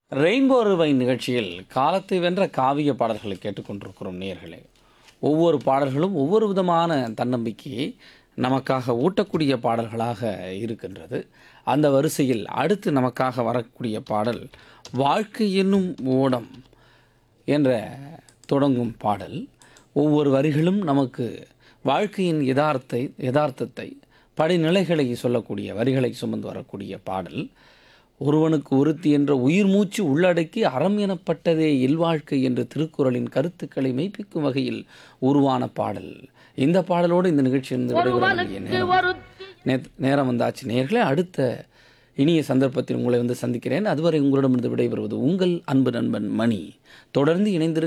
rainbow ரிவை நிகழ்ச்சியில் காலத்தை வென்ற காவிய பாடல்களை கேட்டுக்கொண்டிருக்கிறோம் நேயர்களே ஒவ்வொரு பாடல்களும் ஒவ்வொரு விதமான தன்னம்பிக்கையை நமக்காக ஊட்டக்கூடிய பாடல்களாக இருக்கின்றது அந்த வரிசையில் அடுத்து நமக்காக வரக்கூடிய பாடல் வாழ்க்கை என்னும் ஓடம் என்ற தொடங்கும் பாடல் ஒவ்வொரு வரிகளும் நமக்கு வாழ்க்கையின் யதார்த்தை யதார்த்தத்தை படிநிலைகளை சொல்லக்கூடிய வரிகளை சுமந்து வரக்கூடிய பாடல் ஒருவனுக்கு ஒருத்தி என்ற உயிர் மூச்சு உள்ளடக்கி அறம் எனப்பட்டதே இல்வாழ்க்கை என்ற திருக்குறளின் கருத்துக்களை மெய்ப்பிக்கும் வகையில் உருவான பாடல் இந்த பாடலோடு இந்த நிகழ்ச்சி இருந்து விடைபெற வேண்டிய நேரம் நே- நேரம் வந்தாச்சு நேர்களே அடுத்த இனிய சந்தர்ப்பத்தில் உங்களை வந்து சந்திக்கிறேன் அதுவரை உங்களிடமிருந்து விடைபெறுவது உங்கள் அன்பு நண்பன் மணி தொடர்ந்து இணைந்திருங்கள்